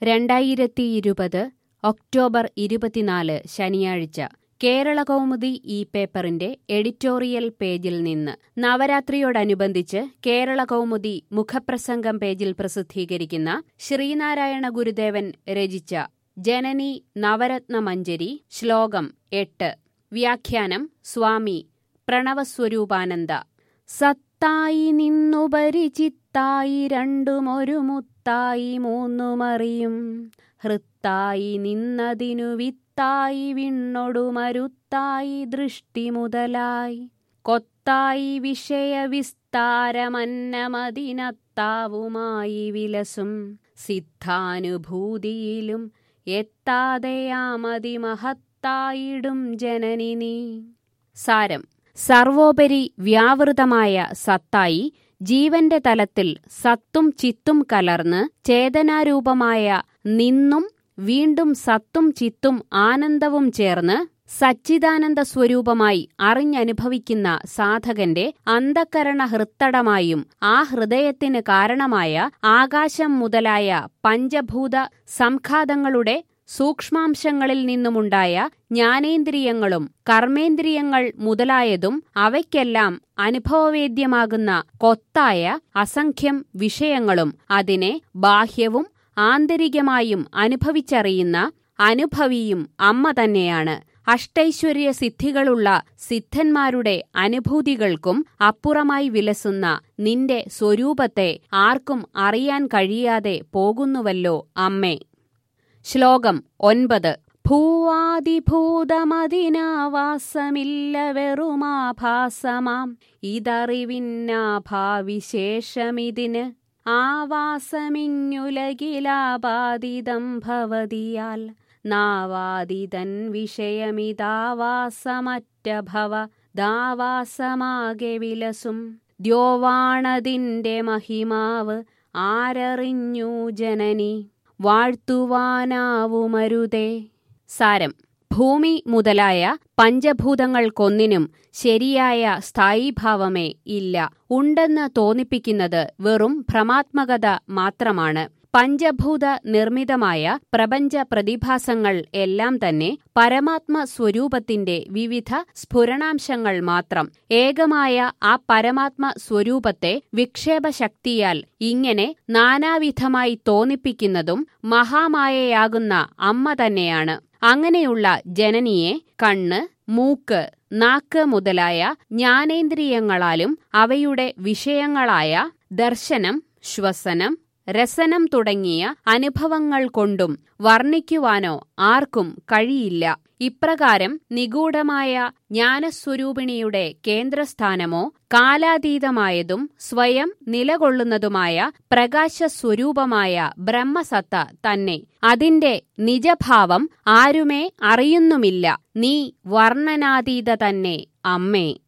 രണ്ടായിരത്തി ഇരുപത് ഒക്ടോബർ ഇരുപത്തിനാല് ശനിയാഴ്ച കേരള കൗമുദി ഈ പേപ്പറിന്റെ എഡിറ്റോറിയൽ പേജിൽ നിന്ന് നവരാത്രിയോടനുബന്ധിച്ച് കേരള കൗമുദി മുഖപ്രസംഗം പേജിൽ പ്രസിദ്ധീകരിക്കുന്ന ശ്രീനാരായണ ഗുരുദേവൻ രചിച്ച ജനനി നവരത്ന മഞ്ജരി ശ്ലോകം എട്ട് വ്യാഖ്യാനം സ്വാമി പ്രണവസ്വരൂപാനന്ദ സത്തായി നിന്നുപരി ചിത്തായി രണ്ടുമൊരു മുത്തായി മൂന്നുമറിയും ഹൃത്തായി നിന്നതിനു വിത്തായി വിണ്ണൊടുമരുത്തായി ദൃഷ്ടി മുതലായി കൊത്തായി വിഷയവിസ്താരമന്നമതിനത്താവുമായി വിലസും സിദ്ധാനുഭൂതിയിലും എത്താതെയാമതി മഹത്തായിടും ജനനി നീ സാരം സർവോപരി വ്യാവൃതമായ സത്തായി ജീവന്റെ തലത്തിൽ സത്തും ചിത്തും കലർന്ന് ചേതനാരൂപമായ നിന്നും വീണ്ടും സത്തും ചിത്തും ആനന്ദവും ചേർന്ന് സച്ചിദാനന്ദ സ്വരൂപമായി അറിഞ്ഞനുഭവിക്കുന്ന സാധകന്റെ അന്ധക്കരണ ഹൃത്തടമായും ആ ഹൃദയത്തിന് കാരണമായ ആകാശം മുതലായ പഞ്ചഭൂത സംഘാതങ്ങളുടെ സൂക്ഷ്മാംശങ്ങളിൽ നിന്നുമുണ്ടായ ജ്ഞാനേന്ദ്രിയങ്ങളും കർമ്മേന്ദ്രിയങ്ങൾ മുതലായതും അവയ്ക്കെല്ലാം അനുഭവവേദ്യമാകുന്ന കൊത്തായ അസംഖ്യം വിഷയങ്ങളും അതിനെ ബാഹ്യവും ആന്തരികമായും അനുഭവിച്ചറിയുന്ന അനുഭവിയും അമ്മ തന്നെയാണ് അഷ്ടൈശ്വര്യ സിദ്ധികളുള്ള സിദ്ധന്മാരുടെ അനുഭൂതികൾക്കും അപ്പുറമായി വിലസുന്ന നിന്റെ സ്വരൂപത്തെ ആർക്കും അറിയാൻ കഴിയാതെ പോകുന്നുവല്ലോ അമ്മേ ശ്ലോകം ഒൻപത് ഭൂവാദിഭൂതമതിനാവാസമില്ല വെറുമാഭാസമാം ഇതറിവിന്നാഭാവിശേഷമിതിന് ആവാസമിങ്ങുലകിലാപാദിതം ഭവതിയാൽ നാവാദിതൻ വിഷയമിതാവാസമറ്റഭവ ദാവാസമാകെ വിലസും ദ്യോവാണതിന്റെ മഹിമാവ് ആരറിഞ്ഞു ജനനി വാഴ്ത്തുവാനാവുമരുതേ സാരം ഭൂമി മുതലായ പഞ്ചഭൂതങ്ങൾക്കൊന്നിനും ശരിയായ സ്ഥായീഭാവമേ ഇല്ല ഉണ്ടെന്ന് തോന്നിപ്പിക്കുന്നത് വെറും ഭ്രമാത്മകത മാത്രമാണ് പഞ്ചഭൂത നിർമ്മിതമായ പ്രപഞ്ച പ്രതിഭാസങ്ങൾ എല്ലാം തന്നെ പരമാത്മ സ്വരൂപത്തിന്റെ വിവിധ സ്ഫുരണാംശങ്ങൾ മാത്രം ഏകമായ ആ പരമാത്മ സ്വരൂപത്തെ വിക്ഷേപശക്തിയാൽ ഇങ്ങനെ നാനാവിധമായി തോന്നിപ്പിക്കുന്നതും മഹാമായയാകുന്ന അമ്മ തന്നെയാണ് അങ്ങനെയുള്ള ജനനിയെ കണ്ണ് മൂക്ക് നാക്ക് മുതലായ ജ്ഞാനേന്ദ്രിയങ്ങളാലും അവയുടെ വിഷയങ്ങളായ ദർശനം ശ്വസനം രസനം തുടങ്ങിയ അനുഭവങ്ങൾ കൊണ്ടും വർണ്ണിക്കുവാനോ ആർക്കും കഴിയില്ല ഇപ്രകാരം നിഗൂഢമായ ജ്ഞാനസ്വരൂപിണിയുടെ കേന്ദ്രസ്ഥാനമോ കാലാതീതമായതും സ്വയം നിലകൊള്ളുന്നതുമായ പ്രകാശസ്വരൂപമായ ബ്രഹ്മസത്ത തന്നെ അതിന്റെ നിജഭാവം ആരുമേ അറിയുന്നുമില്ല നീ വർണ്ണനാതീത തന്നെ അമ്മേ